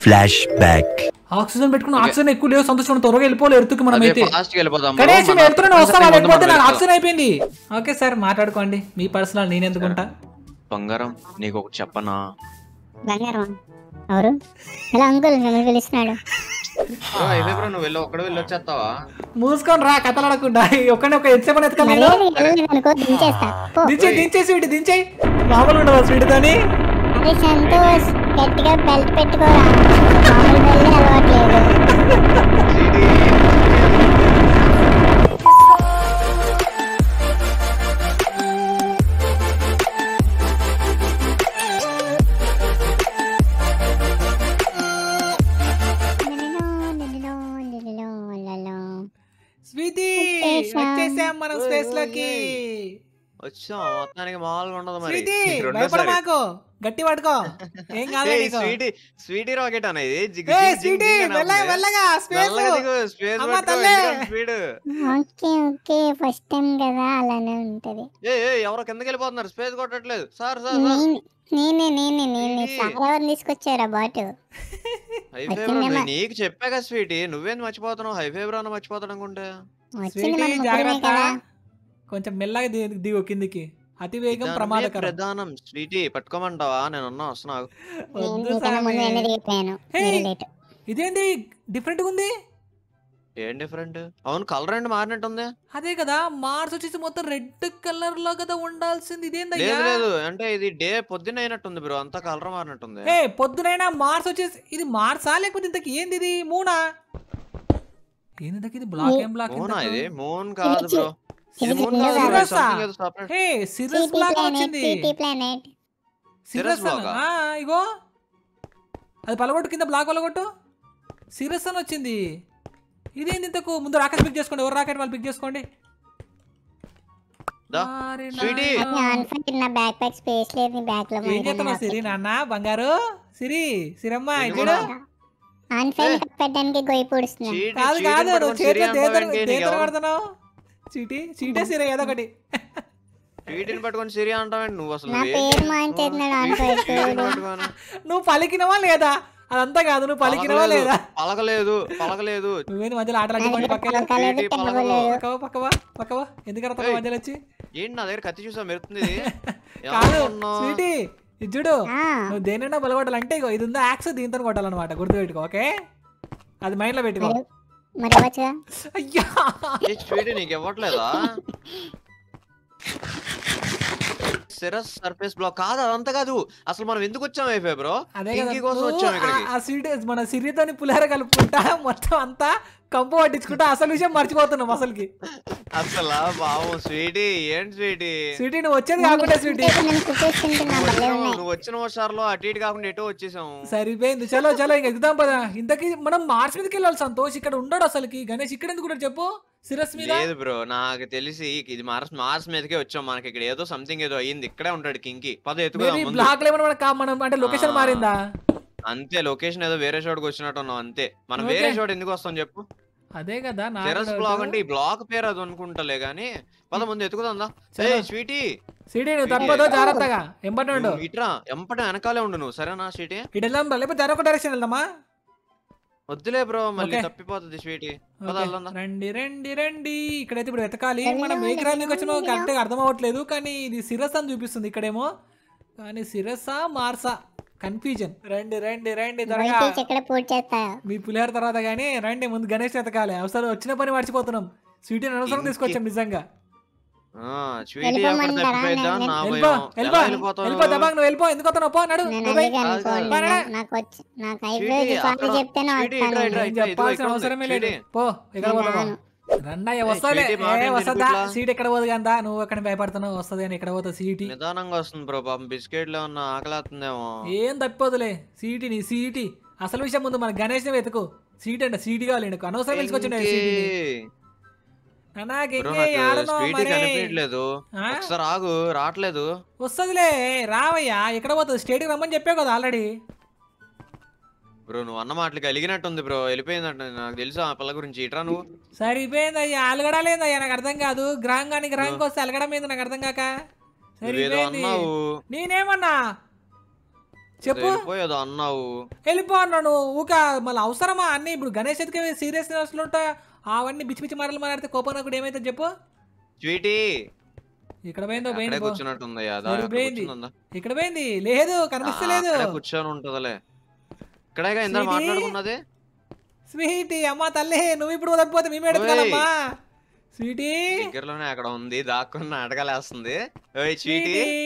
Flash flashback oxygen పెట్టుకుని oxygen ఎక్కువ లేవు సంతోషం త్వరగా వెళ్ళిపోవాలి ఎత్తుకు మనం అదే అయితే ఫాస్ట్ వెళ్ళిపోదాం గణేష్ మన- మేము వెళ్తున్నాను వస్తావా మన- లేకపోతే నాకు మన- ఆక్సిజన్ అయిపోయింది ఓకే సార్ మాట్లాడుకోండి మీ పర్సనల్ నేను ఎందుకుంటా బంగారం నీకు ఒకటి చెప్పనా బంగారం ఎవరు హలో అంకుల్ మిమ్మల్ని పిలుస్తున్నాడు బ్రో, అయితే బ్రో నువ్వు వెళ్ళి ఒక్కడ వెళ్ళి వచ్చేస్తావా మూసుకొని రా కథలు అడగకుండా ఒక్కడే ఒక ఎంతసేపు ఎత్తుకా నేను మర్యాద వెళ్ళలేదు అనుకో దించేస్తా పో దించే దించే స్వీట్ దించేయి మామూలు ఉండదు స్వీట్ తోని అరే సంతోష్ గట్టిగా బెల్ట్ పెట్టుకోరా మామూలు బెల్ట్ అలవాట్లేదు స్వీటీ వచ్చేసాం. వచ్చేసాం మనం స్పేస్ లోకి వచ్చాం మొత్తానికి మామూలుగా ఉండదు మరి స్వీటీ రెండోసారి. భయపడ మాకు గట్టి పట్టుకో ఏం కాదు ఏయ్, నీకు స్వీటీ స్వీటీ రాకెట్ అన్న ఇది జిగ్ ఏ జిగ్ జిగ్ స్వీటీ జిగ్ అని మెల్లగా అవుతుంది. మెల్లగా స్పేస్ మెల్లగా దిగు, స్పేస్ అమ్మ పట్టుకో, తల్లే. ఎందుకంత speed okay okay first time కదా అలానే ఉంటది ఏ ఏ ఎవరో కిందకి వెళ్ళిపోతున్నారు స్పేస్ కొట్టట్లేదు సార్ సార్ సార్ నేను- నేనే నేనే నేనే ఏంటి? సార్ ఎవరు తీసుకొచ్చారా బాటు హైఫే బ్రో వచ్చిందేమో. నువ్వు నీకు చెప్పాక స్వీటీ నువ్వేంది మర్చిపోతున్నావు హైఫే బ్రో అన్న మర్చిపోతాడు అనుకుంటే వచ్చింది మన స్వీటీ ముగ్గురమే జాగ్రత్త కదా కొంచెం మెల్లగా ది- దిగు కిందికి అతి వేగం నిదానమే ప్రమాదకరం ప్రధానం స్వీటీ పట్టుకోమంటావా నేను ఉన్నా వస్తున్నా ఆగు. నేను వద్దు మీకన్నా ముందు సామి. వెనక్కి దిగిపోయాను హే. మీరు లేట్ ఇదేంటి డిఫరెంట్ గా ఉంది ఏం డిఫరెంట్ అవును కలర్ అండి మారినట్టుంది అదే కదా మార్స్ వచ్చేసి మొత్తం రెడ్ కలర్ లో కదా ఉండాల్సింది ఇదేందయ్యా లేదు లేదు అంటే ఇది డే పొద్దున్న అయినట్టుంది బ్రో అంతా కలర్ మారినట్టుంది ఏ పొద్దునైనా మార్స్ వచ్చేసి ఇది మార్సా లేకపోతే ఇంతకి ఏంది ఇది మూనా ఏంది ఇంతకి ఇది బ్లాక్ ఏం బ్లాక్ మూనా ఇది మూన్ కాదు బ్రో ఇది ఇది మూన్ కింద కాదు bro, సిరస్సా? something ఏదో separate. Hey Cirrus city block planet వచ్చింది సిటీ ప్లానెట్ సిరస్ Cirrus అన్న- block ఆ, ఇగో అది పలగొట్టు కింద బ్లాక్ పలగొట్టు సిరస్ అని వచ్చింది ఇదేంది ఇంతకు ముందు రాకెట్ పిక్ చేసుకోండి ఎవరు రాకెట్ వాళ్ళు పిక్ చేసుకోండి దా, అరే స్వీటీ. నాయనా. ఆన్ ఫైర్ నా బ్యాక్ ప్యాక్ స్పేస్ లేదు నీ బ్యాక్ లో ఏం చేస్తున్నావు సిరి నాన్న బంగారు సిరి సిరమ్మ ఇది ఇటు కూడా. ఆన్ ఫైర్ పెట్టడానికి గొయ్యి పూడుస్తున్నా చీటీ- కాదు చీటీని కాదు నువ్వు పట్టుకొని చేతిలో సిరి దేతరు అంటావేంటి? నీకు దేతరు ఎవరు- కొడుతున్నావు చీటీ చీటే సిరే ఏదో ఒకటి చీటీని పట్టుకొని సిరి అంటావేంటి నువ్వు అసలు నా ఏంటి? పేరు మార్చేస్తున్నాడు ఆన్ ఫైర్ చీటీని పట్టుకొని. నువ్వు పలికినవా లేదా అదంతా కాదు నువ్వు పలికినవా పలకలేదు, లేదా పలకలేదు పలకలేదు నువ్వేంది మధ్యలో ఆటలు అడ్డుకోండి పక్కన పలకలేదు చీటీ పలకదు. తెలవలేదు పక్కవా పక్కవా పక్కవా ఎందుకు అర్థం ఏయ్. మధ్యలో వచ్చి ఏంటి నా దగ్గర కత్తి చూసా మెరుతుంది ఇది? కాదు ఏమనుకున్నావ్? స్వీటీ ఇది చూడు ఆ, నువ్వు దేనైనా బలగొట్టాలంటే ఇగో ఇది ఉందా యాక్స్ దీంతో కొట్టాలన్నమాట గుర్తుపెట్టుకో ఓకే అది మైండ్ లో పెట్టుకో మరి మరి ఇవ్వచ్చుగా అయ్యా ఏ స్వీటీ నీకు ఇవ్వట్లేదా సిరస్ సర్ఫేస్ బ్లాక్ కాదు అదంతా కాదు అసలు మనం ఎందుకు వచ్చాం అయిపోయి బ్రో అదే కదా పింకీ కోసం నువ్వు వచ్చాం ఇక్కడికి ఆ- ఆ స్వీట్ మన సిరితోని పులిహోర కలుపుకుంటా మొత్తం అంతా కంపు పట్టించుకుంటా అసలు విషయం మర్చిపోతున్నాం అసలుకి అసలు బాబు స్వీటీ ఏంటి స్వీటీ స్వీటీ నువ్వు వచ్చేది కాకుండా స్వీటీ నేను కుక్కీస్ తింటున్నా భలే ఉన్నాయి నువ్వు వచ్చిన హుషారులో అటు ఇటు కాకుండా ఎటో వచ్చేసాం సరిపోయింది చలో చలో ఇంక ఎక్కుదాం పదా ఇంతకీ మనం మార్చ్ మీదకి వెళ్ళాలి సంతోష్ ఇక్కడ ఉండడు అసలుకి గణేష్ ఇక్కడ ఎందుకు ఉన్నాడు చెప్పు సిరస్ మీద లేదు బ్రో నాకు తెలిసి ఇది మార్స్ మార్స్ మీదకే వచ్చాం మనకి ఇక్కడ ఏదో సంథింగ్ ఏదో అయ్యింది ఇక్కడే ఉంటాడు కింకి పద ఎత్తుకుదాం మేబీ ముందు బ్లాక్ లో ఏమన్నా కా- మనం అంటే లొకేషన్ ఆ. మారిందా అంతే లొకేషన్ ఏదో వేరే చోటుకి వచ్చినట్టు ఉన్నాం అంతే మనం ఓకే. వేరే చోట ఎందుకు వస్తాం చెప్పు అదే కదా నా టెరస్ బ్లాక్ అంటే ఈ బ్లాక్ పేరు అది అనుకుంటలే గానీ పద ముందు ఎత్తుకుదా చలో. ఏ స్వీటీ సిటీ నువ్వు తప్పదో జాగ్రత్తగా ఎంబటి ఉండు నువ్వు ఇట్రా ఎంపట వెనకాలే ఉండు నువ్వు సరేనా స్వీటీ ఇటు వెళ్దాం రా, లేకపోతే జరొక డైరెక్షన్ వెళ్దామా వద్దులే బ్రో మళ్ళీ ఓకే. తప్పిపోతుంది స్వీటీ పద ఓకే. వెళ్దాం రండి రండి రండి ఇక్కడైతే ఇప్పుడు వెతకాలి వెళ్ళు, మనం ఏ వెళ్ళు, గ్రామానికి వచ్చినా వెళ్ళు. కరెక్ట్గా అర్థం అవ్వట్లేదు కానీ ఇది సిరస్ అని చూపిస్తుంది ఇక్కడేమో కానీ సిరసా మార్సా కన్ఫ్యూజన్ రండి రండి రండి త్వరగా బయట ఎక్కడ పూర్తి చేస్తాయో మీ పులిహార తర్వాత కానీ రండి ముందు గణేష్ వెతకాలి అవసరం వచ్చిన పని మర్చిపోతున్నాం స్వీటీని అనవసరం ఇంకే. తీసుకొచ్చాం నిజంగా ఆ, స్వీటీ అక్కడ వెళ్ళిపోమంటారా? తప్పిపోయిద్దా నేను- నా వెళ్ళిపో భయం వెళ్ళిపో ఎలా వెళ్ళిపోతావు వెళ్ళిపో నువ్వు? దబాంగ్ నువ్వు వెళ్ళిపో ఎందుకు వస్తున్నావు పో నడు నేను నువ్వు పోయి. అడిగాను కాదు, అనుకోండి కాదు. నాకు- నాకు వచ్చి నాకు స్వీటీ, అయిపోయి కాల్ అక్కడ- చెప్తేనే స్వీటీ, వస్తాను ఇట్రా, ఇట్రా, నేను ఇట్రా, చెప్పాల్సిన ఇదిగో ఇక్కడ అవసరమే ఉంది, లేదు స్వీటీ. పో ఇక్కడ నేను పోతావా రాను. రండయ్య ఏయ్, వస్తాలే స్వీటీ, మాట ఏ ఎందుకు వస్తుందా ఇట్లా? సీట్ ఎక్కడ పోదు కదా నువ్వు అక్కడ భయపడుతున్నావు వస్తుంది అని ఎక్కడ పోతుంది సీటీ నిదానంగా వస్తుంది బ్రో పాపం బిస్కెట్లు ఏమన్నా ఆకలేస్తుందేమో ఏం తప్పిపోదులే సీటీ నీ సీటీ అసలు విషయం ముందు మన గణేష్ వెతుకు సీట్ అంటే సీటీ కావాలి నీకు అనవసరం పిలుచుకొచ్చిన ఇంకే. బ్రో నాకు స్వీటీ కనిపించట్లేదు ఒకసారి ఆగు రావట్లేదు వస్తుందిలే రావయ్యా ఎక్కడ పోతుంది స్టేట్కి రమ్మని చెప్పావు కదా ఆల్రెడీ బ్రో నువ్వు అన్న మాటలకి అలిగినట్టుంది బ్రో వెళ్ళిపోయిందంట నాకు తెలుసు ఆ పిల్ల గురించి ఇట్రా నువ్వు సరిపోయింది అయ్యా అలగడాలేదయ్యా నాకు అర్థం కాదు గ్రహం కానీ గ్రహంకి వస్తే అలగడం ఏంది నాకు అర్థం కాక నువ్వేదో సరిపోయింది అన్నావు నేనేమన్నా చెప్పు వెళ్ళిపోయేదో అన్నావు వెళ్ళిపో అన్నాను ఊక మళ్ళీ అవసరమా అన్ని ఇప్పుడు గణేష్ ఎత్తుకే సీరియస్నెస్ ఉంటా అవన్నీ పిచ్చి పిచ్చి మాటలు మాట్లాడితే కోపం నాకు ఏమైతే చెప్పు స్వీటీ ఇక్కడ పోయిందో అక్కడే పోయింది పో. కూర్చున్నట్టుంది కదా మరి అక్కడ పోయింది. కూర్చుందా? ఇక్కడ పోయింది లేదు కనిపిస్తలేదు అక్కడే కూర్చొని ఉంటదిలే ఇక్కడేగా ఇందా స్వీటీ? మాట్లాడుకున్నది స్వీటీ అమ్మ తల్లి నువ్వు ఇప్పుడు వదకపోతే మేము ఎడతానమ్మా స్వీటీ దగ్గరలోనే అక్కడ ఉంది దాక్కున్న అడగలేస్తుంది ఓయ్ స్వీటీ స్వీటీ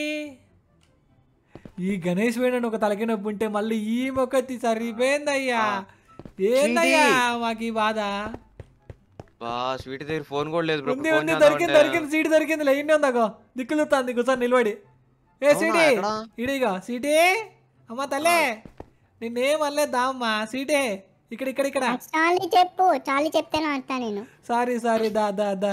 ఈ గణేష్ వేణు ఒక తలకి నొప్పి ఉంటే మళ్ళీ ఈ మొక్కతి సరిపోయిందయ్యా ఆ. ఏందయ్యా మాకు ఈ బాధ బా స్వీటీ దగ్గర ఫోన్ కూడా లేదు బ్రో ఉంది ఫోన్ ఉంది చేద్దామంటే- దొరికింది దొరికింది సీట్ దొరికింది లేండి ఉందాకో దిక్కులు తాంది కూర్చొని నిలబడి ఏ అవునా, సీటీ ఎక్కడ? ఇడిగో సీటీ అమ్మ తల్లే నిన్నేం అనలేదామ్మా సీటే ఇక్కడ ఇక్కడ ఇక్కడ చాలి చెప్పు చాలి చెప్తేనే అంటా నేను సారీ సారీ దా దా దా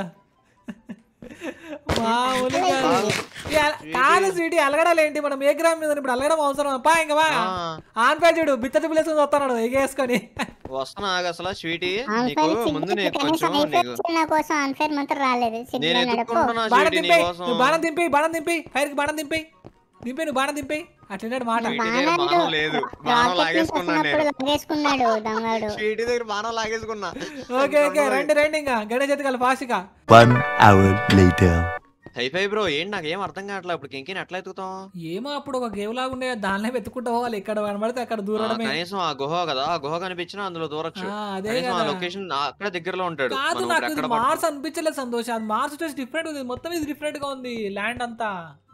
మామూలు కాదు. ఈ అల- కాదు స్వీటీ అలగడాలు ఏంటి మనం ఏ గ్రామం మీద ఇప్పుడు అలగడం అవసరం పా ఇంక వా ఆ, ఆన్ పై చూడు బిత్త చూపులేసుకుని వస్తున్నాడు ఎగేసుకొని వస్తున్నా ఆగు అసలు స్వీటీ ఆన్ఫైర్ నీకు ముందు నీకు కనీసం కొంచెం ఐఫైర్ నీకు నా కోసం ఆన్ఫైర్ మాత్రం రాలేదు నేను సిగ్గులో నడుపు ఎత్తుకుంటున్నా బాణం స్వీటీ దింపేయి నీకోసం నువ్వు బాణం దింపేయి బాణం దింపేయి ఫైర్కి బాణం దింపేయి దింపేయి నువ్వు బాణం దింపేయి అట్లనే మాట స్వీటీ దగ్గర బాణం లేదు బాణం లాగేసుకున్నాను నేను లాగేసుకున్నాడు దొంగడు స్వీటీ దగ్గర బాణం లాగేసుకున్నా ఓకే ఓకే రండి రండి ఇంకా గణేష్ ఎత్తుకాలి ఫాస్ట్గా One hour later. High five bro ఏంటి నాకు ఏం అర్థం కావట్లేదు ఇప్పుడు కింకిని ఎట్లా ఎత్తుకుతాం ఏమో అప్పుడు ఒక గేమ్ లాగా ఉండే దానిలో వెతుక్కుంటూ పోవాలి ఎక్కడ కనబడితే అక్కడ ఆ, దూరడమే కనీసం ఆ గుహ కదా ఆ గుహ కనిపించినా అందులో దూరచ్చు ఆ, అదే కనీసం ఆ కదా లొకేషన్ అక్కడ దగ్గరలో ఉంటాడు కాదు మనం నాకు ఇప్పుడు ఇది ఎక్కడ పడుతుంది? మార్స్ అనిపించలేదు సంతోష్ అది మార్స్ వచ్చేసి డిఫరెంట్ ఉంది మొత్తం ఇది డిఫరెంట్ గా ఉంది ల్యాండ్ అంతా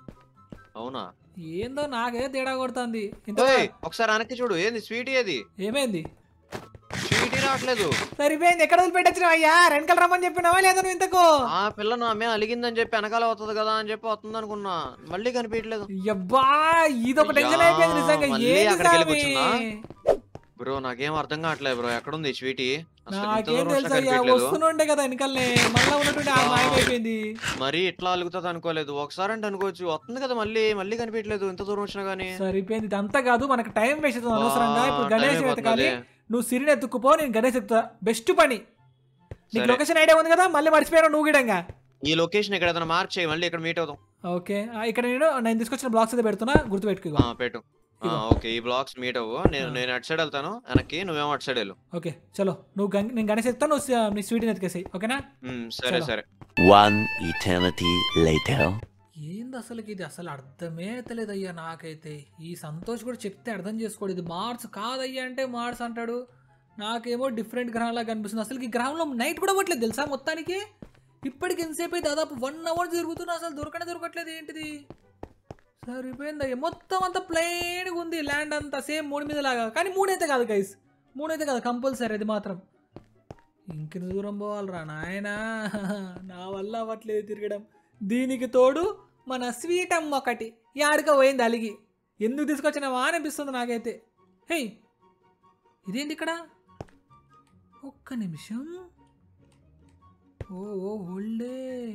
అవునా ఏందో నాకే తేడా కొడుతుంది ఇంత ఓయ్, ఒకసారి వెనక్కి చూడు ఏంది స్వీటీ అది ఏమైంది స్వీటీ రావట్లేదు సరిపోయింది ఎక్కడ వదిలిపెట్టచ్చినావు అయ్యా వెనకాల రమ్మని చెప్పినావా లేదా నువ్వు ఇంతకు ఆ పిల్ల నా మీద అలిగిందని చెప్పి వెనకాల అవుతుంది కదా అని చెప్పి వస్తుంది అనుకున్నా మళ్ళీ కనిపించలేదు అబ్బా ఇది ఒక టెన్షన్ అయ్యా, అయిపోయింది నిజంగా మళ్ళీ ఏంది అక్కడికి వెళ్ళి స్వామి? కూర్చుందా? బ్రో నాకేం అర్థం కావట్లేదు బ్రో ఎక్కడుంది స్వీటీ అసలు ఇంత నాకేం దూరం తెలుసు వచ్చినా అయ్యా కనిపించలేదు వస్తుండే కదా వెనకాలనే మళ్ళా ఉన్నటువంటి ఆ మాయమైపోయింది మరి ఇట్లా అలుగుతుంది అనుకోలేదు ఒకసారి అంటే అనుకోవచ్చు వస్తుంది కదా మళ్ళీ మళ్ళీ కనిపించలేదు ఇంత దూరం వచ్చినా గానీ సరిపోయింది ఇదంతా కాదు మనకు టైం వేస్ట్ అవుతుంది అనవసరంగా ఇప్పుడు ఆ, గణేష్ టైం ఎతకాలి అయిపోతుంది. నువ్వు సిరిని ఎత్తుకుపో నేను గణేష్ ఎత్తుతా బెస్ట్ పని నీకు సరే. లొకేషన్ ఐడియా ఉంది కదా మళ్ళీ మర్చిపోయాను నువ్వు గిడంగా ఈ లొకేషన్ ఇక్కడ ఏదైనా మార్క్ చేయి మళ్ళీ ఇక్కడ మీట్ అవుతాం ఓకే ఆ, ఇక్కడ నేను నేను తీసుకొచ్చిన బ్లాక్స్ అయితే పెడుతున్నా గుర్తుపెట్టుకో ఆ, పెట్టు ఆ, ఇదిగో. ఓకే ఈ బ్లాక్స్ మీట్ అవ్వు నేను నేను అటు సైడ్ వెళ్తాను వెనక్కి నువ్వేమో అటు సైడ్ వెళ్ళు ఓకే చలో నువ్వు గం- నేను గణేష్ ఎత్తా నువ్వు సి- నీ స్వీట్ని ఎత్తుకేసాయి ఓకేనా ఉమ్, సరే చలో. సరే One eternity later. ఏంది అసలు ఇది అసలు అర్థమే అవుతలేదు అయ్యా నాకైతే ఈ సంతోష్ కూడా చెప్తే అర్థం చేసుకోడు ఇది మార్స్ కాదయ్యా అంటే మార్స్ అంటాడు నాకేమో డిఫరెంట్ గ్రహంలా కనిపిస్తుంది అసలు ఈ గ్రహంలో నైట్ కూడా అవ్వట్లేదు తెలుసా మొత్తానికి ఇప్పటికి ఎంతసేపు అయి దాదాపు వన్ అవర్ జరుగుతున్నా అసలు దొరకనే దొరకట్లేదు ఏంటిది సరిపోయింది అయ్యా మొత్తం అంతా ప్లెయిన్గా ఉంది ల్యాండ్ అంతా సేమ్ మూడు మీద లాగా కానీ మూడైతే కాదు గైస్ మూడైతే కాదు కంపల్సరీ అది మాత్రం ఇంకెంత దూరం పోవాలరా నాయనా నా వల్ల అవ్వట్లేదు తిరగడం దీనికి తోడు మన స్వీట్ అమ్మ ఒకటి యాడిక పోయింది అలిగి ఎందుకు తీసుకొచ్చినావా అని అనిపిస్తుంది నాకైతే హే ఇదేంటి ఇక్కడ ఒక్క నిమిషం ఓ ఓ ఒళ్ళే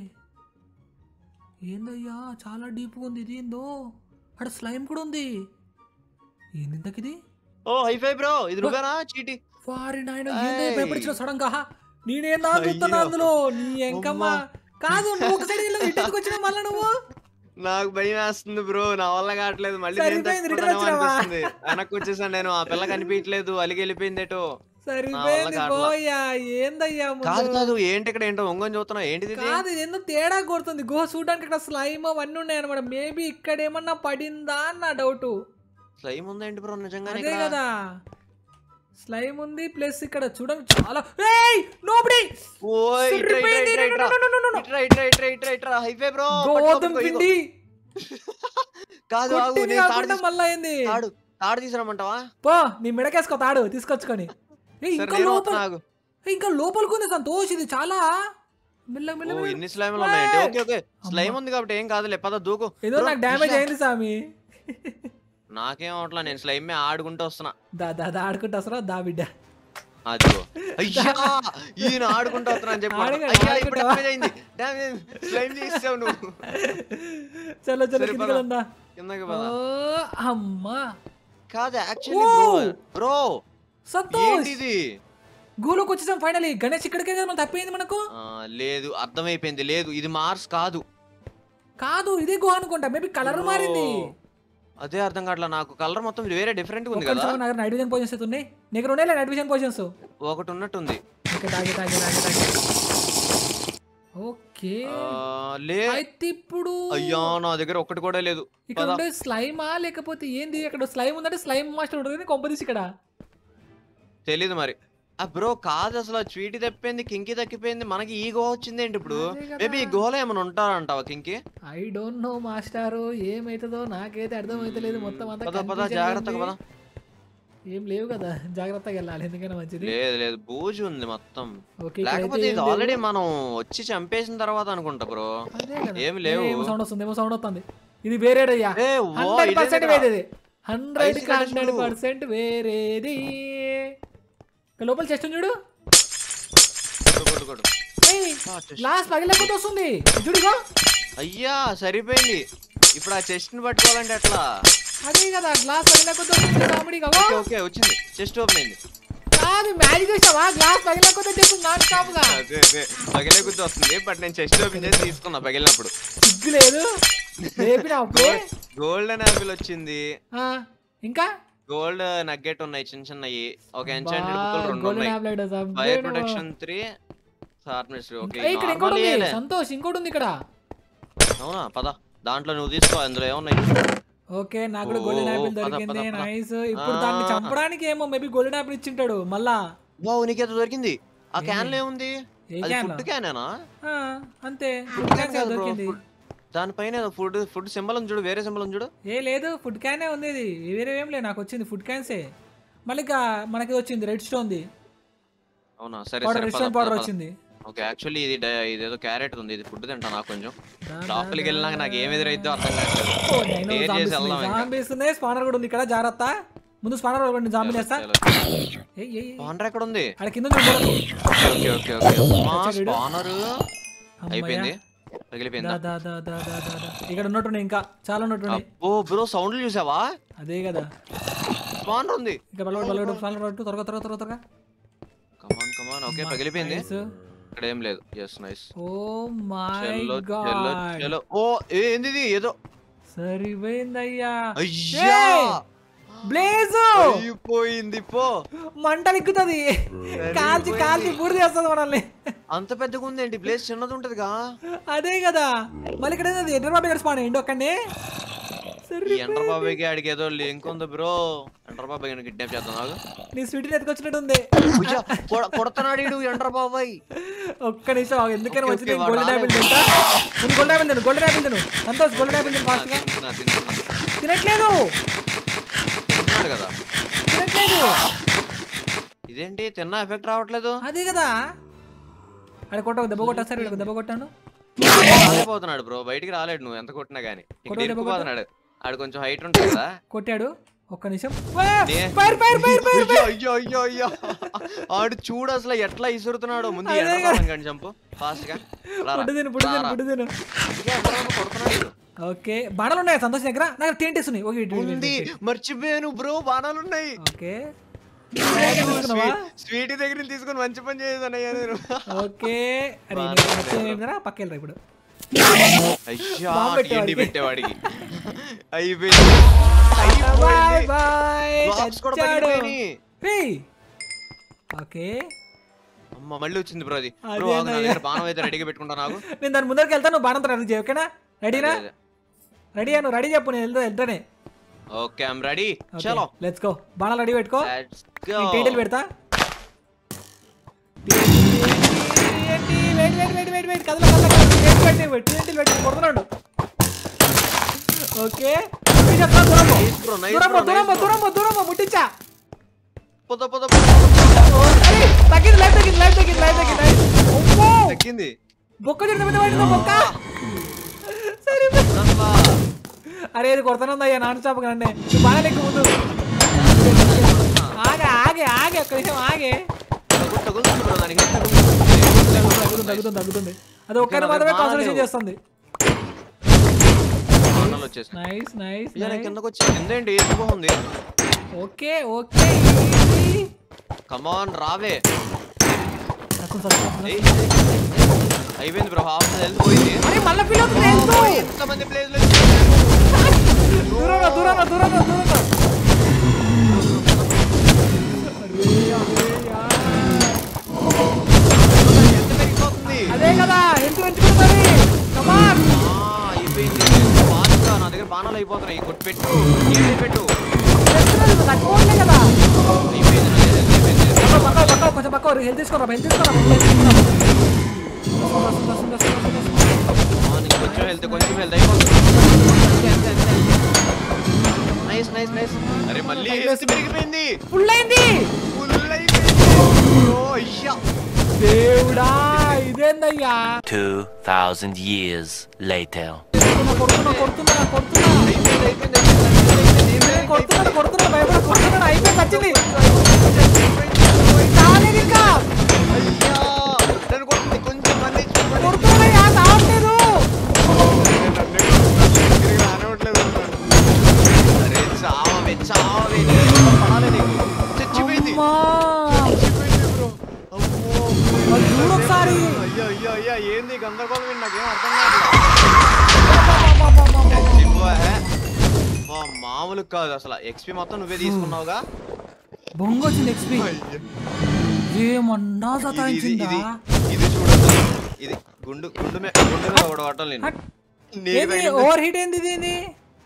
ఏందయ్యా చాలా డీప్గా ఉంది ఇది ఏందో అక్కడ స్లైమ్ కూడా ఉంది ఏంది ఇంతకిది ఓ హైఫై బ్రో ఇది నువ్వేనా చీటి వారి నాయన ఏయ్. ఏందో భయపడిచిన సడన్ గా నేనేందా చూస్తున్నా అయ్యో. అందులో నీ ఎంకమ్మ అమ్మా. కాదు నువ్వు ఒక సైడ్ ఇంటికి వచ్చినా మళ్ళా నువ్వు నాకు భయం వేస్తుంది బ్రో నా వల్ల కావట్లేదు మళ్ళీ నేను సరిపోయింది, తట్టుకుంటానేమో రిటర్న్ వచ్చినావా? అనిపిస్తుంది వెనక్కి వచ్చేసాను నేను ఆ పిల్ల కనిపించట్లేదు అలిగి వెళ్ళిపోయిందేటో సరిపోయింది కావట్లా. పోయా ఏందయ్యా ముందు? కాదు కాదు ఏంటి ఇక్కడ ఏంటో ఒంగని చూస్తున్నావు ఏంటిది ఇది? కాదు ఇది ఎందుకు తేడా కొడుతుంది గుహ చూడడానికి ఇక్కడ స్లైమ్ అవన్నీ ఉన్నాయి అనమాట మేబీ ఇక్కడ ఏమన్నా పడిందా అని నా డౌట్ స్లైమ్ ఉందేంటి బ్రో నిజంగానే అదే ఇక్కడ కదా స్లైమ్ ఉంది ప్లస్ ఇక్కడ చూడండి చాలా ఏయ్ నోబడి ఓయ్ ఇట్రా, ఇట్రా, సరిపోయింది. ఇట్రా, ఇట్రా. No, no, no, no, no. ఇట్రా, ఇట్రా, ఇట్రా, ఇట్రా, ఇట్రా. హైవే బ్రో గోధుమ పట్టుకో, ఇదిగో. పిండి కాదు ఆగు, కొట్టింది నేను తాడు కాకుండా తీసు- మళ్ళా ఏంది తాడు తాడు తీసుకురమ్మంటావా పో నీ మిడకేసుకో తాడు తీసుకొచ్చుకొని ఏయ్, సరే ఇంకా నేను లోపల వస్తున్నా, ఆగు. ఏయ్, ఇంకా లోపలికి ఉంది సంతోష్ ఇది చాలా మెల్ల మెల్ల ఓ మెల్ల. ఇన్ని స్లైమ్లు ఉన్నాయండి ఏయ్. ఓకే ఓకే స్లైమ్ ఉంది కాబట్టి ఏం కాదులే పద దూకు ఏదో బ్రో, నాకు డ్యామేజ్ ఇష్యా. అయింది సామి నాకేం అవట్లా నేను స్లైమ్ ఆడుకుంటూ వస్తున్నా దా దా దా ఆడుకుంటా అసలు దా బిడ్డ అదిగో అయ్యా ఈయన ఆడుకుంటూ వస్తున్నా అని చెప్పి ఆడుకో, అయ్యా ఇప్పుడు ఆడుకుంటావా? డ్యామేజ్ అయింది డ్యామేజ్ స్లైమ్ చేసావు నువ్వు చలో చలో సరే, కిందకి పద. వెళ్దా కిందకి ఓ పద అమ్మా కాదు యాక్చువల్లీ ఓ. బ్రో బ్రో సంతోష్ ఏంటిది గోలోకి వచ్చేసాం ఫైనలీ గణేష్ ఇక్కడికే కదా మనం తప్పింది మనకు ఆ, లేదు అర్థమైపోయింది లేదు ఇది మార్స్ కాదు కాదు ఇదే గుహ అనుకుంటా మేబీ కలర్ మారింది అదే అర్థం కావట్లా నాకు కలర్ మొత్తం వేరే డిఫరెంట్ ఉంది ఒక్క కదా నిమిషం నాకు నైట్ విజన్ పొజిషన్స్ అయితే ఉన్నాయి నీకు ఉన్నాయి నైట్ విజన్ పొజిషన్స్ ఒకటి ఉన్నట్టుంది ఓకే తాగి తాగి తాగి తాగి ఓకే ఆ, లే అయితే ఇప్పుడు అయ్యా నా దగ్గర ఒకటి కూడా లేదు ఇక్కడ పద. ఉండే స్లైమా లేకపోతే ఏంది అక్కడ స్లైమ్ ఉందంటే స్లైమ్ మాస్టర్ ఉంటుంది కొంపదీసి ఇక్కడ తెలీదు మరి ఆ బ్రో కాదు అసలు స్వీటీ తప్పింది కింకి తప్పిపోయింది మనకి ఈ గోహ వచ్చింది ఏంటి ఇప్పుడు అదే కదా. మేబీ ఈ గుహలో ఏమైనా ఉంటారంటావా కింకి ఐ డోంట్ నో మాస్టారు ఏమైతుందో నాకైతే అర్థమైతలేదు మొత్తం అంతా పద పద confusion జాగ్రత్తగా పద ఉంది. ఏం లేవు కదా జాగ్రత్తగా వెళ్ళాలి ఎందుకైనా మంచిది లేదు లేదు బూజు ఉంది మొత్తం ఓకే లేకపోతే ఇది ఆల్రెడీ మనం వచ్చి చంపేసిన తర్వాత అనుకుంటా బ్రో ఏం లేవు. సౌండ్ వస్తుంది ఏమో సౌండ్ వస్తుంది ఇది వేరేడయ్యా ఏ, ఓ, హండ్రెడ్ ఇదే పర్సెంట్ కదా. వేరేది హండ్రెడ్ ఐస్ గడ్డ హండ్రెడ్ చూడు. పర్సెంట్ వేరేది ఇక్కడ లోపల చెస్ట్ చూడు కొట్టు, కొట్టు, కొట్టు. ఏయ్, ఆ, chest. గ్లాస్ పగిలేకపోతే వస్తుంది చూడుగో అయ్యా సరిపోయింది ఇప్పుడు ఆ చెస్ట్ ని పట్టుకోవాలంటే ఎట్లా అదే కదా గ్లాస్ పగిలేకపోతే వస్తుంది కామెడీ ఓకే ఓకే వచ్చింది చెస్ట్ ఓపెన్ అయింది కాదు మ్యాజిక్ చేసావా గ్లాస్ పగిలేకపోతే చెప్పు నాన్ స్టాప్ గా అదే అదే పగిలే గుర్తు వస్తుంది బట్ నేను చెస్ట్ ఓపెన్ చేసి తీసుకున్నా పగిలినప్పుడు సిగ్గు లేదు రేపిన అప్పుడే గోల్డెన్ యాపిల్ వచ్చింది ఆ, ఇంకా గోల్డ్ నగ్గెట్ ఉన్నాయి చిన్న చిన్నవి ఒక ఎన్చాంటెడ్ బుక్లు రెండు గోల్డెన్ ఉన్నాయి ఆబ్లెట్ fire protection three sharpness okay ఇక్కడ ఇంకోటి ఉంది సంతోష్ ఇంకోటి ఉంది ఇక్కడ అవునా పద దాంట్లో నువ్వు తీసుకో అందులో ఏమున్నాయి ఓకే నాకు కూడా ఓ, గోల్డెన్ యాపిల్ పద, దొరికింది పద, పద. నైస్ ఇప్పుడు దాన్ని ఆ. చంపడానికి ఏమో మేబీ గోల్డెన్ యాపిల్ ఇచ్చింటాడు మళ్ళా బావు నీకేదో దొరికింది ఆ క్యాన్ లో ఏముంది ఏ అది can ఫుడ్ లో? క్యానేనా ఆ, అంతే Food ఫుడ్ can క్యాన్ కాదు bro, దొరికింది food- దానిపైన ఫుడ్ ఫుడ్ సింబల్ ఉంది చూడు వేరే సింబల్ ఉంది చూడు ఏ లేదు ఫుడ్ క్యానే ఉంది ఇది వేరే ఏం లేదు నాకు వచ్చింది ఫుడ్ క్యాన్సే మళ్ళీ ఇంకా మనకి వచ్చింది రెడ్ స్టోన్ది అవునా సరే పౌడర్ సరే రెడ్ పద, స్టోన్ పద, పౌడర్ పద. వచ్చింది ఓకే యాక్చువల్లీ ఇది డై- ఇదేదో క్యారెట్ ఉంది ఇది ఫుడ్ తింటా నాకు కొంచెం దా, లోపలికి దా, వెళ్ళినాక నాకు ఏం దా. ఎదురైద్దో అర్థం కావట్లేదు ఓ, నేను Clear చేసి zombies వెళ్దాం ఉన్నాయి. ఇంకా. zombies ఉన్నాయి స్పానర్ కూడా ఉంది ఇక్కడ జాగ్రత్త ముందు స్పానర్ ఒకటి జాంబీ వేస్తా చలో, చలో. ఏయ్, ఏయ్, ఏయ్. స్పానర్ ఎక్కడ ఉంది ఆడ కింద ఉంది చూడకు. ఓకే ఓకే ఓకే వచ్చాడు వీడు. స్పానర్ అమ్మయ్య. అయిపోయింది దా, పగిలిపోయిందా దా, దా, దా, దా, దా, దా. ఇక్కడ ఉన్నట్టున్నాయి ఇంకా చాలా ఉన్నట్టున్నాయి ఓ బ్రో సౌండ్లు చూసావా అదే కదా స్పానర్ ఉంది ఇంకా బలగొట్టు బలగొట్టు స్పానర్ పట్టు త్వరగా త్వరగా త్వరగా త్వరగా కమాన్ కమాన్ ఓకే పగిలిపోయింది Nice. ఇక్కడ ఏం లేదు ఎస్ నైస్ ఓ మై చలో చలో గాడ్ చలో ఓ ఏ, ఏంది ఇది ఏదో సరిపోయిందయ్యా అయ్యా బ్లేజ్ అయిపోయింది పో మంటలు ఎక్కుతుంది కాల్చి కాల్చి బూడిద చేస్తుంది మనల్ని అంత పెద్దగా ఉంది ఏంటి ప్లేస్ చిన్నది ఉంటదిగా అదే కదా మళ్ళీ ఇక్కడ ఏంది ఎడ్రబాబు ఇక్కడ స్పాన్ అయ్యిండు ఒక్కనే ఈ ఎంటర్ బాబాయ్కి ఆడికి ఏదో లింక్ ఉంది బ్రో ఎంటర్ బాబాయ్ కిడ్నాప్ చేద్దాం నాకు నీ స్వీట్ ఎత్తుకొచ్చినట్టుంది ఉయ్యా, కొడ- కొడతన్నాడు ఈడు ఎంటర్ బాబాయ్ ఒక్క నిమిషం ఆగు. ఎందుకైనా ఓకే, వచ్చింది ఓకే, వాడు గోల్డెన్ యాపిల్ రాలేదు. తింటా నేను గోల్డెన్ యాపిల్ తిను గోల్డెన్ యాపిల్ తిను సంతోష్ గోల్డెన్ యాపిల్ తిను ఫాస్ట్ గా తింటున్నా, తింటున్నా. తినట్లేదు తింటున్నాడు కదా తినట్లేదు ఇదేంటి తిన్నా ఎఫెక్ట్ రావట్లేదు అదే కదా అక్కడ కొట్ట దెబ్బ కొట్టా సరే దెబ్బ కొట్టాను పోతున్నాడు బ్రో బయటికి రాలేడు నువ్వు ఎంత కొట్టినా గానీ ఇక్కడ కొట్టు, దెబ్బ కొట్టు. ఇరుక్కుపోతున్నాడు ఆడు కొంచెం హైట్ ఉంటుంది కదా కొట్టాడు ఒక్క నిమిషం నే- ఫైర్ ఫైర్ ఫైర్ ఫైర్ అయ్యో అయ్యో అయ్యో అయ్యో ఆడు చూడు అసలు ఎట్లా ఇసురుతున్నాడు ముందు అదే ఎంటర్ కదా. బాబాయ్ కానీ చంపు ఫాస్ట్ గా రారా. పుట్టు తిను పుట్టు తిను రారా. పుట్టు తిను అయ్యో, ఎంటర్ బాబాయ్ కొడుతున్నాడు ఈడు. ఓకే బాణాలు ఉన్నాయి సంతోష్ దగ్గర నాకు టెంటేస్ ఉన్నాయి ఓకే ఇటు, ఇటు, ఇటు, ఉంది ఇటు. మర్చిపోయాను బ్రో బాణాలు ఉన్నాయి ఓకే తీసుకున్నావా? స్వీట్ దగ్గర నుంచి తీసుకొని మంచి పని చేసానయ్యా నేను ఓకే అరే బాగా నీకు నచ్చింది ఏందిరా? పక్కెళ్ళరా ఇప్పుడు అయ్యా బాంబు పెట్టేవాడికి. తిండి పెట్టేవాడికి అయిపోయింది బాయ్ అయిపోయింది బాయ్ Blocks కూడా చచ్చాడు పగిలిపోయినాయి. రేయ్ ఓకే అమ్మ మళ్ళీ వచ్చింది బ్రో అది అదే బ్రో ఆగు, నా అన్నయ్య. దగ్గర బాణం అయితే రెడీగా పెట్టుకుంటా నాకు నేను దాని ముందరికి వెళ్తాను నువ్వు బాణంతో రెడీ చేయి ఓకేనా రెడీనా అదే, అదే. రెడీ నువ్వు రెడీ చెప్పు నేను వెళ్తా వెళ్తానే ఓకే ఐమ్ రెడీ చలో లెట్స్ గో బాణాలు రెడీ పెట్టుకో లెట్స్ గో నేను టైటిల్ పెడతా ఏంటి? Wait wait wait wait wait కదల కదల కదల వెయిట్ పెట్టి వెయిట్ టైటిల్ పెట్టి కొడుతున్నాడు ఓకే ఇది చెప్తా దూరం పో. Nice bro, nice దూరం పో, bro, దూరం పో, nice bro. దూరం పో, దూరం పో, ముట్టించా పొద పొద ఓ, అరే, తగ్గింది లైఫ్ తగ్గింది లైఫ్ తగ్గింది లైఫ్ తగ్గింది లైఫ్ అమ్మో తగ్గింది బొక్క చూడండి మీద పడింది బొక్క సరే అబ్బా. అరే ఇది కొడుతున్నదయ్యా నాన్న చాప కండి బాగా లెక్క ముందు ఆగే ఆగే ఆగే ఒక్క నిమిషం ఆగే తగులు- తగులుతుంది bro, దానికి ఏం తగ్గుతుంది తగులుతుంది? తగ్గుతుంది తగ్గుతుంది అది ఒక్కరి ఇంకా మాత్రమే నాకు కాన్సన్ట్రేషన్ బాగాలేవు. చేస్తుంది బాణాలు వచ్చేసాయి నైస్ నైస్ అయ్యా, నేను కిందకు వచ్చి కింద ఏంటి ఎందుకు ఉంది ఓకే ఓకే కమాన్ రావే తక్కువ తక్కువ ఏయ్, అయిపోయింది బ్రో హాఫ్ హెల్త్ పోయింది అరే మళ్ళీ ఫీల్ అవుతుంది ఓ, ఎంతో ఎంతమంది ప్లేస్ దూరంగా దూరంగా దూరంగా దూరంగా అరే, అరే, యార్. ఎంత పెరిగిపోతుంది అదే కదా ఎంత పెంచుకుంటుంది కమాన్ ఆ, అయిపోయింది బాగా నా దగ్గర బాణాలు అయిపోతున్నాయి కొట్టు పెట్టు ఏడు పెట్టు తక్కువ కదా అయిపోయింది నా దగ్గర అయిపోయింది పక్క పక్క పక్క కొంచెం పక్క హెల్త్ తీసుకోరా హెల్త్ తీసుకోరా ఆ, నీకు కొంచెం వెళ్తే కొంచెం వెళ్తే అయిపోతుంది నైస్ నైస్ నైస్ అరే మళ్ళీ హెల్త్ పెరిగిపోయింది ఫుల్ అయింది ఫుల్ అయిపోయింది ఓ అయ్యా దేవుడా ఇదేందయ్యా 2,000 years later. కొడుతున్నా కొడుతున్నా కొడుతున్నా అయిపోయింది అయిపోయింది అయిపోయింది నేను కొడుతున్నాడు కొడుతున్నాడు భయపడ కొడుతున్నాడు అయిపోయింది వచ్చింది కాలేదు ఇంకా అయ్యా నన్ను కొట్టింది కొంచెం మంది కొడుతున్నాడయ్యా కావట్లేదు అరే చావే చావే పడాలి నీకు చచ్చిపోయింది అమ్మా చచ్చిపోయింది బ్రో అమ్మో అది చూడు ఒకసారి అయ్యో అయ్యో అయ్యో ఏంది గందరగోళం ఏంటి నాకేం అర్థం కాదు చచ్చిపోయా మా మామూలు కాదు అసలు ఎక్స్పీ మొత్తం నువ్వే తీసుకున్నావుగా బొంగ వచ్చింది ఎక్స్పీ ఏమన్నా ఇది ఇది సతాయించిందా ఇది ఇది చూడదు ఇది గుండు గుండు మీద గుండు మీద ఒకటి కొట్టాలి నేను హట్. నీకు ఏంది తగిలింది. ఓవర్ హీట్ ఏంది ఇది ఏంది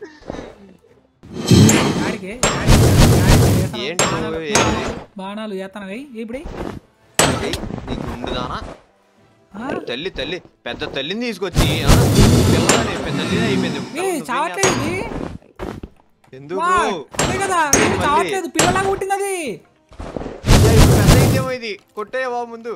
యాడికి? యాడికి? ఏంటి నువ్వు ఏంది బాణాలు ఏతనగా ఇప్పుడు ఏయ్, నీ గుండు దానా ఆ? తల్లి తల్లి పెద్ద తల్లిని తీసుకొచ్చి ఆ, పిల్లలని పెద్ద తల్లినే అయిపోయింది ఏ నువ్వేం చావట్లేదు ఇది చేస్తావు? ఎందుకు వా, అదే కదా ఇది చావట్లేదు పిల్లలాగా పుట్టింది అది అయ్యా, ఇప్పుడు పెద్ద అయిందేమో ఇది కొట్టే బాబు ముందు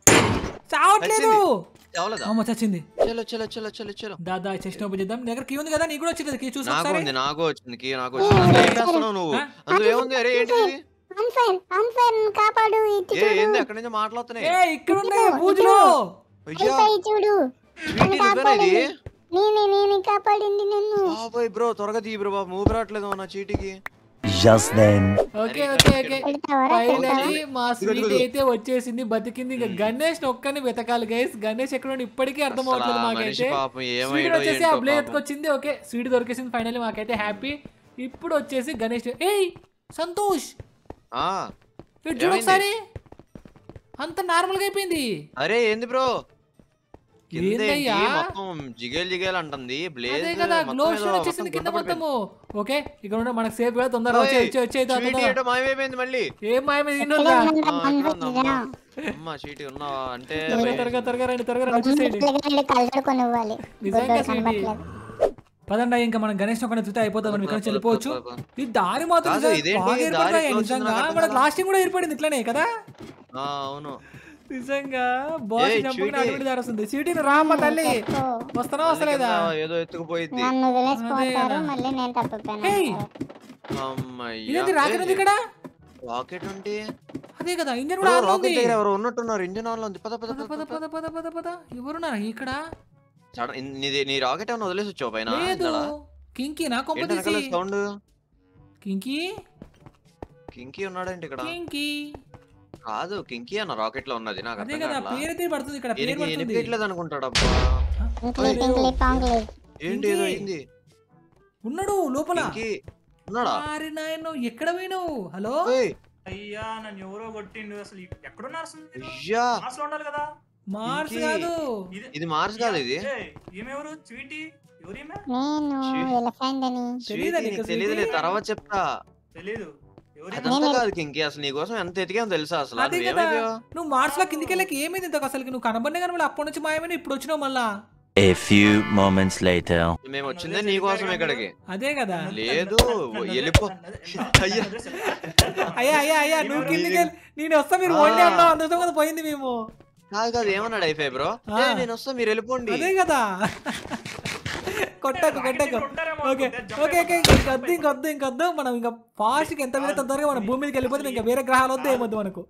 చావట్లేదు చావలేదా అమ్మ చచ్చింది చలో చలో చలో చలో చలో దాదా చెస్ట్ ఓపెన్ చేద్దాం దగ్గర కీ ఉంది కదా నీకు కూడా వచ్చింది కీ చూసి నాకు ఒకసారి ఉంది నాకు వచ్చింది కీ నాకు వచ్చింది ఏం చేస్తున్నావు నువ్వు ఆ? అందులో ఏముంది అరే ఏంటిది అన్ఫైర్ అన్ఫైర్ కాపాడు ఇటు ఏ చూడు ఏంది అక్కడి నుంచి మాట్లాడుతున్నాయి ఏ ఇక్కడ ఉంది పూజలు అయ్యా అన్ఫైర్ చూడు స్వీటీ నువ్వేనా ఇది నేనే నేనే కాపాడింది నన్ను బాబాయ్ బ్రో త్వరగా తీ బ్రో బాబు మూవ్ రావట్లేదు నా చీటికి Just then, okay okay okay కొడతావరా ఫైనలీ మా ఇదిగో, స్వీట్ ఇదిగో. అయితే వచ్చేసింది బతికింది ఇంకా గణేష్ ఒక్కని వెతకాలి గైస్ గణేష్ ఎక్కడ ఉండి ఇప్పటికీ అర్థం అసలు అవ్వట్లేదు ఆ మనిషి మాకైతే పాపం స్వీట్ ఏమైందో వచ్చేసి ఆ ఏంటో బ్లేడ్ పాపం. ఎత్తుకొచ్చింది ఓకే స్వీట్ దొరికేసింది ఫైనలీ మాకైతే హ్యాపీ ఇప్పుడు వచ్చేసి గణేష్ ఏయ్ సంతోష్ ఆ ఇటు చూడు ఏమైంది? ఒకసారి అంత నార్మల్ గా అయిపోయింది అరే ఏంది బ్రో కింద ఏంటి? ఏందయ్యా? మొత్తం జిగేల్ జిగేల్ అంటుంది బ్లేజ్ అదే కదా గ్లో స్టోన్ వచ్చేసింది కింద మొత్తము ఓకే ఇక్కడ ఉన్న మనకు సేఫ్ కూడా తొందరగా వచ్చే వచ్చే వచ్చే తొందరగా మాయమైపోయింది మళ్ళీ ఏం మాయమే ఇక్కడే తిన్నోళ్ళా? ఉండండి, ఆ, ఇక్కడ అన్ఫైర్ ఉందమ్మా. రా. అమ్మా చీటి ఉన్నావా అంటే త్వరగా త్వరగా త్వరగా రండి త్వరగా రండి వచ్చేసేయండి పిల్లగాళ్ళు కలర్ కొనివ్వాలి నిజంగా గుడ్డోడు స్వీటీ. కనబట్లేదు పదండి ఇంకా మనం గణేష్ ఒక చూస్తే అయిపోతాం మనం ఇక్కడ నుంచి వెళ్ళిపోవచ్చు పద, పద, పద. ఈ దారి మాత్రం కాదు, నిజంగా ఇదేంటి? బాగా దారి ఏర్పడ్డాయి ఎట్లా వచ్చిందో నిజంగా నాకు అర్థం మనకు కాదు. లాస్ట్ టైం కూడా ఏర్పడింది ఇట్లానే కదా ఆ, అవును నిజంగా బాస్ ఏయ్, చంపుకుని స్వీటీ. అటువంటి దారి వస్తుంది స్వీటీని రామ్మ తల్లి ఓ, వస్తానా వస్తలేదా అందుకే ఏదో ఎత్తుకుపోయింది నన్ను వదిలేసిపోతారు కదా. మళ్ళీ నేను తప్పిపోయాను ఏయ్, అమ్మయ్యా ఇదేంటి రాకెట్ ఉంది ఇక్కడ రాకెట్ అంటే అదే కదా ఇంజన్ కూడా ఆన్ లో రాకెట్ ఉంది దగ్గర ఎవరు ఉన్నట్టున్నారు ఇంజన్ ఆన్ లో ఉంది పద పద పద పద పద పద పద పద పద ఎవరున్నారు ఇక్కడ సడన్ నీది నీ రాకెట్ ఏమన్నా వదిలేసి వచ్చావు పైన లేదు కింకి నా కొంప ఏంటి వెనకాల తీసి సౌండ్ కింకి కింకీ ఉన్నాడేంటి ఇక్కడ కింకి కాదు కింకీ అన్న రాకెట్ లో ఉన్నది నాకు అదే అర్థం కదా కావట్లా. పేరైతే పడుతుంది ఇక్కడ పేరు ఈయనకి పడుతుంది ఎనిపించట్లేదు అనుకుంటాడు అబ్బా టింక్లీ టింక్లీ పాంక్లీ ఏంటి ఏదో అయింది ఉన్నాడు లోపల కింకీ ఉన్నాడా అరే నాయన ఎక్కడ పోయినావు హలో ఏయ్, అయ్యా నన్ను ఎవరో కొట్టిండు అసలు ఎక్కడున్నారు అసలు మీరు? అయ్యా మాస్లో ఉండాలి కదా మార్స్ ఇంకి. కాదు ఇది ఇది మార్స్ కాదు ఇది ఏయ్, ఈమెవరు స్వీటీ ఎవరీమే నేను ఛీ. ఎలిఫెంట్ అని తెలీదా స్వీటీ, నీకు నీకు తెలియదులే స్వీటీ? తర్వాత చెప్తా తెలీదు ఎవరి అదంతా కాదు కింకీ అసలు నీకోసం ఎంత ఎతికాం తెలుసా అసలు అదే నువ్వు కదా ఏమైపోయావు? నువ్వు మార్స్ లో కిందికి వెళ్ళకి ఏమైంది ఇంతకు అసలు నువ్వు కనబడినా కానీ మళ్ళీ అప్పటి నుంచి మాయమని ఇప్పుడు వచ్చినావు మళ్ళా a few moments later. మేము వచ్చిందే నీకోసం ఇక్కడికి అదే కదా లేదు వెళ్ళిపో అయ్యా అయ్యా అయ్యా అయ్యా నువ్వు కిందికి వెళ్ళి నేను వస్తా మీరు ఓన్లీ అన్నావు అందుతో కదా పోయింది మేము కాదు కాదు ఏమన్నాడు అయిపోయి బ్రో ఆ. ఏ, నేను వస్తా మీరు వెళ్ళిపోండి అదే కదా కొట్టకు కొట్టకు ఓకే ఓకే ఓకే ఇంకొద్దు ఇంకొద్దు ఇంకొద్దు మనం ఇంకా ఫాస్ట్ ఎంత వేరే తొందరగా మన భూమి మీదకి వెళ్ళిపోతే ఇంకా వేరే గ్రహాలు వద్దు ఏమొద్దు మనకు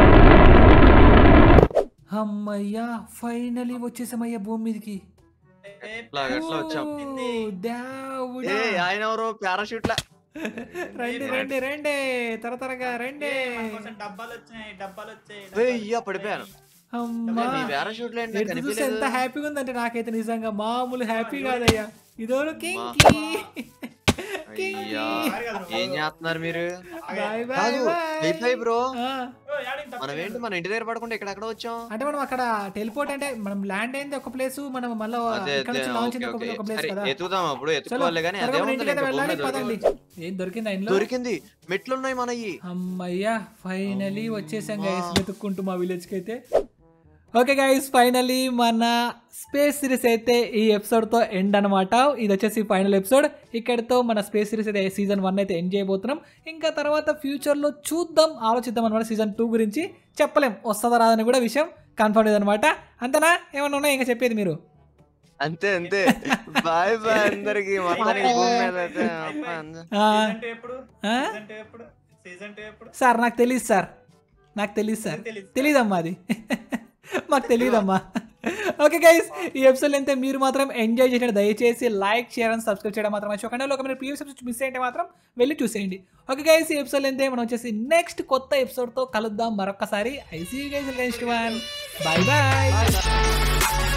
అమ్మయ్యా ఫైనలీ వచ్చేసామయ్యా భూమి మీదకి ఎట్లా ఎట్లా వచ్చాం ఓ, దేవుడా. ఏ ఆయన ఎవరు పారాషూట్ లా రండి రండి రండి త్వర త్వరగా రండి మన కోసం డబ్బాలు వచ్చినాయి డబ్బాలు వచ్చాయి ఏయ్, డబ్బాలు అయ్యా, వచ్చాయి. పడిపోయాను. అమ్మా మీ పారాషూట్ లో ఏంటో ఎటు చూస్తే ఎంత కనిపించలేదు హ్యాపీగా ఉందంటే నాకైతే నిజంగా మామూలు హ్యాపీ కాదయ్యా ఇదోరు అమ్మా. కింకి అయ్యా సారీ కదా బ్రో. ఏం చేస్తున్నారు మీరు బాయ్ బాయ్ కాదు అయిపోయి బ్రో ఆ, ఓ, యాడికి తప్పు మనం ఏంటి లేదు. మన ఇంటి దగ్గర పడకుండా ఇక్కడ ఎక్కడ వచ్చాం అంటే మనం అక్కడ టెలిపోర్ట్ అంటే మనం ల్యాండ్ అయింది ఒక ప్లేస్ మనం మళ్ళీ అదే ఇక్కడ అదే నుంచి లాంచ్ ఓకే, అయింది ఒక ఓకే. ఒక ప్లేస్ సరే, కదా ఎత్తుకుదాం అప్పుడు చలో ఎత్తుకోవాలి కానీ త్వరగా అదే మన ఉంది ఇంటికైతే ఇంకా వెళ్ళాలి భూమి మీద పదండి దొరికింది. ఏం దొరికింది ఇంట్లో దొరికింది మెట్లున్నాయి మనయ్యి అమ్మయ్యా ఫైనలీ వచ్చేసాం గైస్ అమ్మా. వెతుక్కుంటూ మా విలేజ్కి అయితే ఓకే గైస్ ఫైనలీ మన స్పేస్ సిరీస్ అయితే ఈ ఎపిసోడ్తో ఎండ్ అనమాట ఇది వచ్చేసి ఫైనల్ ఎపిసోడ్ ఇక్కడితో మన స్పేస్ సిరీస్ అయితే సీజన్ వన్ అయితే ఎండ్ చేయబోతున్నాం ఇంకా తర్వాత ఫ్యూచర్లో చూద్దాం ఆలోచిద్దాం అనమాట సీజన్ టూ గురించి చెప్పలేం వస్తుందా రాదని కూడా విషయం కన్ఫర్మ్ లేదనమాట అంతేనా ఏమన్నా ఉన్నాయా ఇంకా చెప్పేది మీరు అంతే అంతే బాయ్ బాయ్ అందరికి మొత్తానికి భూమి మీద అయితే అప్ప అంద- ఆ, సీజన్ టూ ఎప్పుడు ఆ? సీజన్ టూ ఎప్పుడు సీజన్ టూ ఎప్పుడు సార్ నాకు తెలియదు సార్ నాకు తెలియదు సార్ తెలీదు. తెలీదమ్మా అది మాకు తెలియదమ్మా ఓకే గైస్ ఈ ఎపిసోడ్ అయితే మీరు మాత్రం ఎంజాయ్ చేసిన దయచేసి లైక్ షేర్ అండ్ సబ్స్క్రైబ్ చేయడం మాత్రం మర్చిపోకండి ఒక మీరు ప్రీవియస్ ఎపిసోడ్ మిస్ అయితే మాత్రం వెళ్ళి చూసేయండి ఓకే గైస్ ఈ ఎపిసోడ్ అయితే మనం వచ్చేసి నెక్స్ట్ కొత్త ఎపిసోడ్తో కలుద్దాం మరొకసారి ఐసీ guys next one bye bye